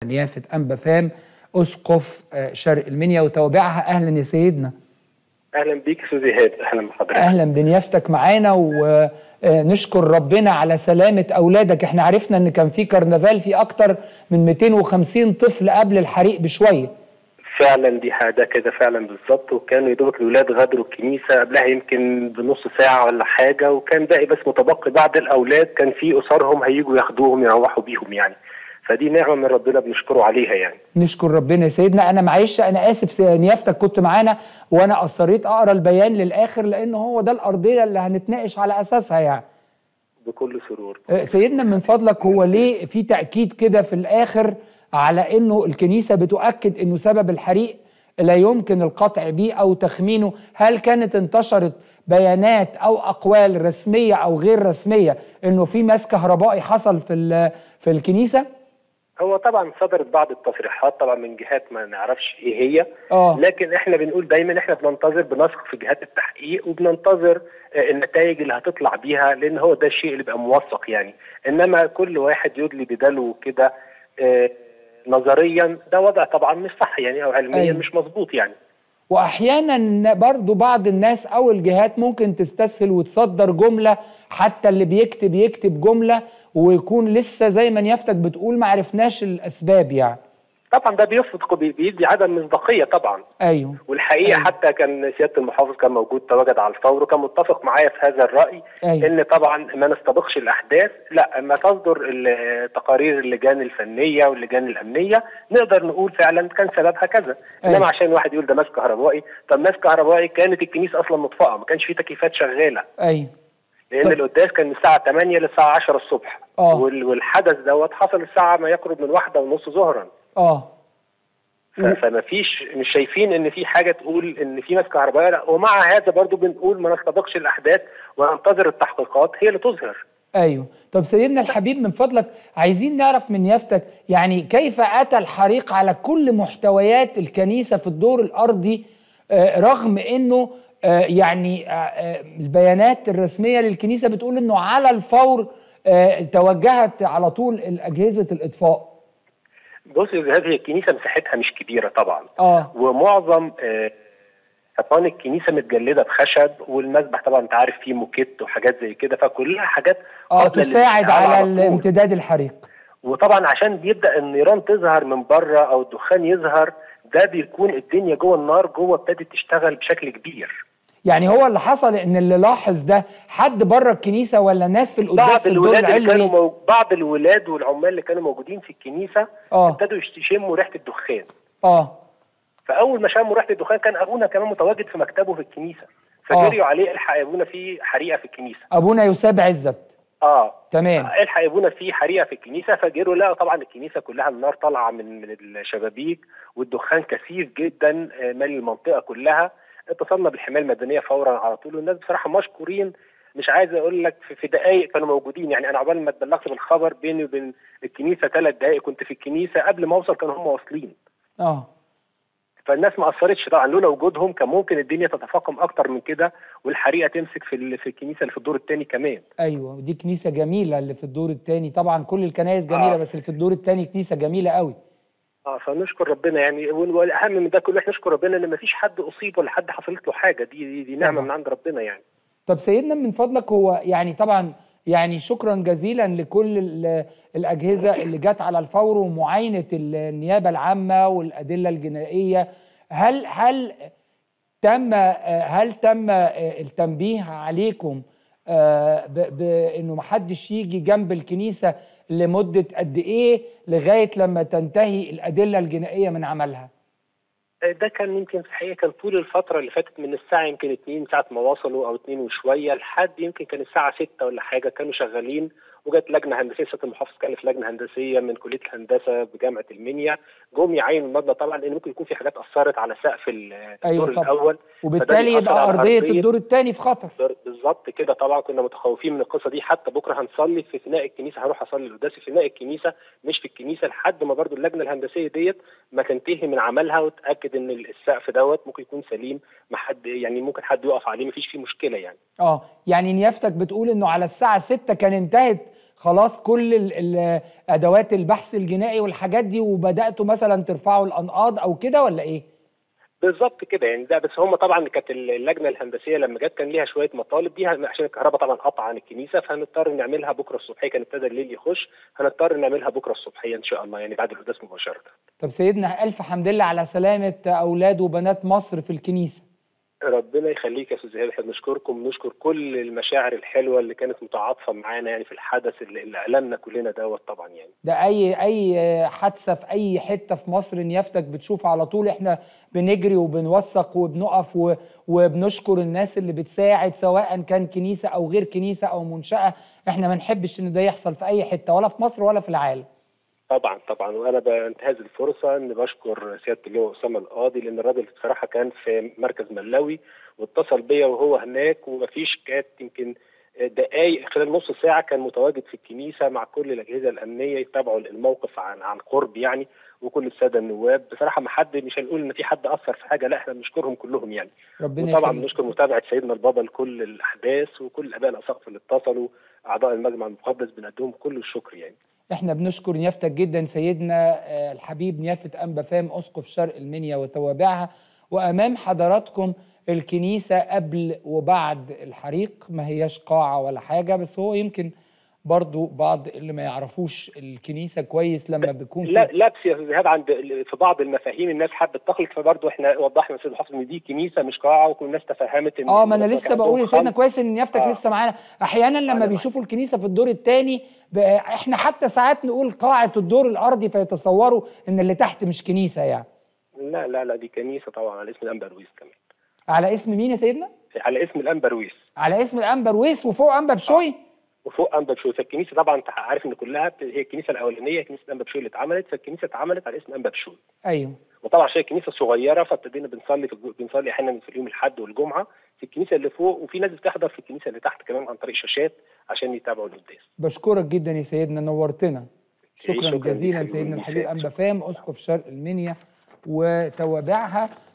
نيافة أنبا فام أسقف آه، شرق المنيا وتوابعها أهلا يا سيدنا اهلا بيك استاذ ايهاب اهلا بحضرتك أهلا بنيافتك معانا ونشكر ربنا على سلامة أولادك احنا عرفنا إن كان في كرنفال في أكتر من 250 طفل قبل الحريق بشوية فعلا دي حاجه كده فعلا بالظبط وكانوا يدوبك الاولاد غادروا الكنيسه قبلها يمكن بنص ساعه ولا حاجه وكان باقي بس متبقي بعد الاولاد كان في اسرهم هيجوا ياخدوهم يروحوا بيهم يعني فدي نعمه من ربنا بنشكره عليها يعني نشكر ربنا يا سيدنا انا معلش انا اسف س- نيافتك كنت معانا وانا اصريت اقرا البيان للاخر لان هو ده الارضيه اللي هنتناقش على اساسها يعني بكل سرور آه، سيدنا من فضلك هو ليه في تاكيد كده في الاخر على انه الكنيسه بتؤكد انه سبب الحريق لا يمكن القطع به او تخمينه هل كانت انتشرت بيانات او اقوال رسميه او غير رسميه انه في مس كهربائي حصل في ال- في الكنيسه هو طبعا صدرت بعض التصريحات طبعا من جهات ما نعرفش ايه هي اه لكن احنا بنقول دايما احنا بننتظر بنثق في جهات التحقيق وبننتظر آه، النتائج اللي هتطلع بيها لان هو ده الشيء اللي بيبقى موثق يعني انما كل واحد يدلي بدلو كده آه، نظريا ده وضع طبعا مش صح يعني او علميا أيوة. مش مظبوط يعني واحيانا برضو بعض الناس او الجهات ممكن تستسهل وتصدر جمله حتى اللي بيكتب يكتب جمله ويكون لسه زي ما نيافتك بتقول ما عرفناش الاسباب يعني طبعا ده بيفرض بي- بيدي عدم مصداقيه طبعا ايوه والحقيقه أيوة. حتى كان سياده المحافظ كان موجود تواجد على الفور وكان متفق معايا في هذا الراي أيوة. ان طبعا ما نستبقش الاحداث لا اما تصدر ال- تقارير اللجان الفنيه واللجان الامنيه نقدر نقول فعلا كان سببها كذا أيوة. انما عشان واحد يقول ده ماس كهربائي طب ماس كهربائي كانت الكنيسه اصلا مطفاه ما كانش في تكييفات شغاله ايوه لان طب- القداس كان من الساعه 8 للساعه 10 الصبح آه. وال- والحدث دوت حصل الساعه ما يقرب من واحدة ونص ظهرا اه ف- فما فيش مش شايفين ان في حاجه تقول ان في ناس كهربائيه لا ومع هذا برضو بنقول ما نستبقش الاحداث وننتظر التحقيقات هي اللي تظهر ايوه طب سيدنا الحبيب من فضلك عايزين نعرف من نيافتك يعني كيف اتى الحريق على كل محتويات الكنيسه في الدور الارضي آه، رغم انه آه، يعني آه، آه، البيانات الرسميه للكنيسه بتقول انه على الفور آه، توجهت على طول اجهزه الاطفاء بص يا زهاد هي الكنيسه مساحتها مش كبيره طبعا اه ومعظم آه، حيطان الكنيسه متجلده بخشب والمسبح طبعا انت عارف فيه موكيت وحاجات زي كده فكلها حاجات اه قابلة تساعد للاشتعال على طول. امتداد الحريق وطبعا عشان بيبدا النيران تظهر من بره او الدخان يظهر ده بيكون الدنيا جوه النار جوه ابتدت تشتغل بشكل كبير يعني هو اللي حصل ان اللي لاحظ ده حد بره الكنيسه ولا ناس في القداس بعض في الدور الولاد اللي كانوا العلوي مو... بعض الولاد والعمال اللي كانوا موجودين في الكنيسه اه ابتدوا يشت- يشموا ريحه الدخان اه فاول ما شموا ريحه الدخان كان ابونا كمان متواجد في مكتبه في الكنيسه فجريوا عليه الحق يا ابونا في حريقه في الكنيسه ابونا يساب عزت اه تمام الحق يا ابونا في حريقه في الكنيسه فجروا لقوا طبعا الكنيسه كلها النار طالعه من من الشبابيك والدخان كثيف جدا آه، مالي المنطقه كلها اتصلنا بالحمايه المدنيه فورا على طول والناس بصراحه مشكورين مش عايز اقول لك في, في دقائق كانوا موجودين يعني انا عقبال ما اتبلغت بالخبر بيني وبين الكنيسه ثلاث دقائق كنت في الكنيسه قبل ما اوصل كانوا هم واصلين اه فالناس ما اثرتش طبعا لولا وجودهم كان ممكن الدنيا تتفاقم اكتر من كده والحريقه تمسك في ال- في الكنيسه اللي في الدور الثاني كمان ايوه دي كنيسه جميله اللي في الدور الثاني طبعا كل الكنائس جميله آه. بس اللي في الدور الثاني كنيسه جميله قوي اه فنشكر ربنا يعني وال- والاهم من ده كله احنا نشكر ربنا ان ما فيش حد اصيب ولا حد حصلت له حاجه دي دي, دي نعمه طبعا. من عند ربنا يعني طب سيدنا من فضلك هو يعني طبعا يعني شكرا جزيلا لكل ال- الاجهزه اللي جت على الفور ومعاينه النيابه العامه والادله الجنائيه هل هل تم هل تم التنبيه عليكم آه، ب- بانه محدش يجي جنب الكنيسه لمده قد ايه لغايه لما تنتهي الادله الجنائيه من عملها آه، ده كان يمكن في الحقيقه كان طول الفتره اللي فاتت من الساعه يمكن 2 ساعه ما وصلوا او 2 وشويه لحد يمكن كان الساعه 6 ولا حاجه كانوا شغالين وجت لجنه هندسيه سياده المحافظ كلف لجنه هندسيه من كليه الهندسه بجامعه المنيا جم يعينوا المبنى طبعا لان ممكن يكون في حاجات اثرت على سقف ال- أيوة الدور طبعا. الاول وبالتالي بيأثر يبقى على ارضيه أرضية الدور الثاني في خطر بالظبط كده طبعا كنا متخوفين من القصه دي حتى بكره هنصلي في فناء الكنيسه هروح اصلي القداس في فناء الكنيسه مش في الكنيسه لحد ما برضو اللجنه الهندسيه ديت ما تنتهي من عملها وتاكد ان السقف دوت ممكن يكون سليم ما حد يعني ممكن حد يقف عليه ما فيش فيه مشكله يعني اه يعني نيافتك بتقول انه على الساعه 6 كان انتهت خلاص كل ال- ال- ادوات البحث الجنائي والحاجات دي وبداتوا مثلا ترفعوا الانقاض او كده ولا ايه بالظبط كده يعني ده بس هم طبعا كانت اللجنه الهندسيه لما جت كان ليها شويه مطالب دي عشان الكهرباء طبعا قطع عن الكنيسه فهنضطر نعملها بكره الصبحيه كان ابتدى الليل يخش هنضطر نعملها بكره الصبحيه ان شاء الله يعني بعد القداس مباشره طب سيدنا الف حمد لله على سلامه اولاد وبنات مصر في الكنيسه ربنا يخليك يا استاذ ايهاب احنا بنشكركم بنشكر كل المشاعر الحلوه اللي كانت متعاطفه معانا يعني في الحدث اللي, اللي ألمنا كلنا دوت طبعا يعني ده اي اي حادثه في اي حته في مصر نيافتك بتشوف على طول احنا بنجري وبنوثق وبنقف و- وبنشكر الناس اللي بتساعد سواء كان كنيسه او غير كنيسه او منشاه احنا ما نحبش ان ده يحصل في اي حته ولا في مصر ولا في العالم طبعا طبعا وانا بنتهز الفرصه ان بشكر سياده اللواء اسامه القاضي لان الراجل بصراحه كان في مركز ملاوي واتصل بيا وهو هناك ومفيش كانت يمكن دقائق خلال نص ساعه كان متواجد في الكنيسه مع كل الاجهزه الامنيه يتابعوا الموقف عن عن قرب يعني وكل الساده النواب بصراحه ما حد مش هنقول ان في حد اثر في حاجه لا احنا بنشكرهم كلهم يعني ربنا وطبعا يخليك. بنشكر متابعه سيدنا البابا لكل الاحداث وكل الاباء الاساقفه اللي اتصلوا اعضاء المجمع المقدس بنقدم كل الشكر يعني احنا بنشكر نيافتك جدا سيدنا آه، الحبيب نيافة أنبا فام أسقف شرق المنيا وتوابعها وأمام حضراتكم الكنيسة قبل وبعد الحريق ما هياش قاعة ولا حاجة بس هو يمكن برضو بعض اللي ما يعرفوش الكنيسة كويس لما بيكون في لا لبس يا استاذ ايهاب عند في بعض المفاهيم الناس حبت تخلط فبرضه احنا وضحنا يا استاذ حافظ ان دي كنيسه مش قاعه وكل الناس تفهمت ان اه ما انا الموضوع لسه كان بقول يا عندهم سيدنا خلط. كويس ان نيافتك آه. لسه معانا احيانا لما معاك. بيشوفوا الكنيسه في الدور الثاني احنا حتى ساعات نقول قاعه الدور الارضي فيتصوروا ان اللي تحت مش كنيسه يعني لا لا لا دي كنيسه طبعا على اسم الانبرويس كمان على اسم مين يا سيدنا على اسم الانبرويس على اسم الانبا رويس وفوق انبا بشوي وفوق انبا بشوي فالكنيسه طبعا انت عارف ان كلها بت- هي الكنيسه الاولانيه كنيسه انبا بشوي اللي اتعملت فالكنيسه اتعملت على اسم انبا بشوي ايوه وطبعا عشان الكنيسه صغيره فابتدينا بنصلي في الجو- بنصلي احيانا في يوم الاحد والجمعه في الكنيسه اللي فوق وفي ناس بتحضر في الكنيسه اللي تحت كمان عن طريق شاشات عشان يتابعوا القداس بشكرك جدا يا سيدنا نورتنا شكرا شكراً جزيلا ليك سيدنا حبيبي الحبيب ميساء. انبا فام اسقف شرق المنيا وتوابعها